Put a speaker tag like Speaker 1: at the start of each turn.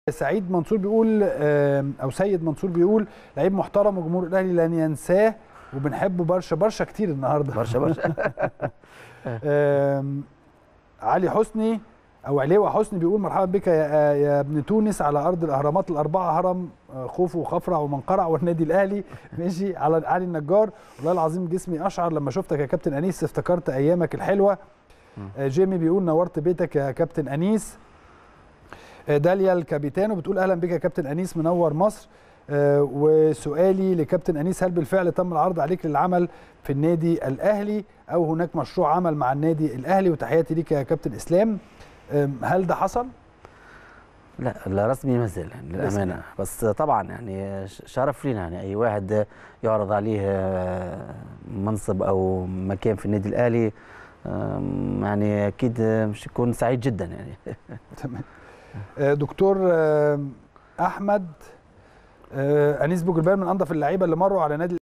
Speaker 1: سعيد منصور بيقول آم، او سيد منصور بيقول لعيب محترم وجمهور الاهلي لن ينساه وبنحبه برشا برشا كتير النهارده
Speaker 2: برشا برشا
Speaker 1: آم، علي حسني او عليوة حسني بيقول مرحبا بك يا, يا ابن تونس على ارض الاهرامات الاربعه هرم آه، خوفو وخفرع ومنقرع والنادي الاهلي ماشي على علي النجار والله العظيم جسمي اشعر لما شفتك يا كابتن انيس افتكرت ايامك الحلوه آه، جيمي بيقول نورت بيتك يا كابتن انيس آه، داليا الكابيتانو بتقول اهلا بك يا كابتن انيس منور مصر آه، وسؤالي لكابتن انيس هل بالفعل تم العرض عليك للعمل في النادي الاهلي او هناك مشروع عمل مع النادي الاهلي وتحياتي ليك يا كابتن اسلام آم، هل ده حصل؟
Speaker 2: لا لا رسمي ما زال يعني للامانه بس طبعا يعني ش- شرف لينا يعني اي واحد يعرض عليه آه، منصب او مكان في النادي الاهلي آم، يعني اكيد مش يكون سعيد جدا يعني
Speaker 1: تمام آه، دكتور آم، احمد آه، انيس بوجلبان من انظف اللعيبه اللي مروا على نادي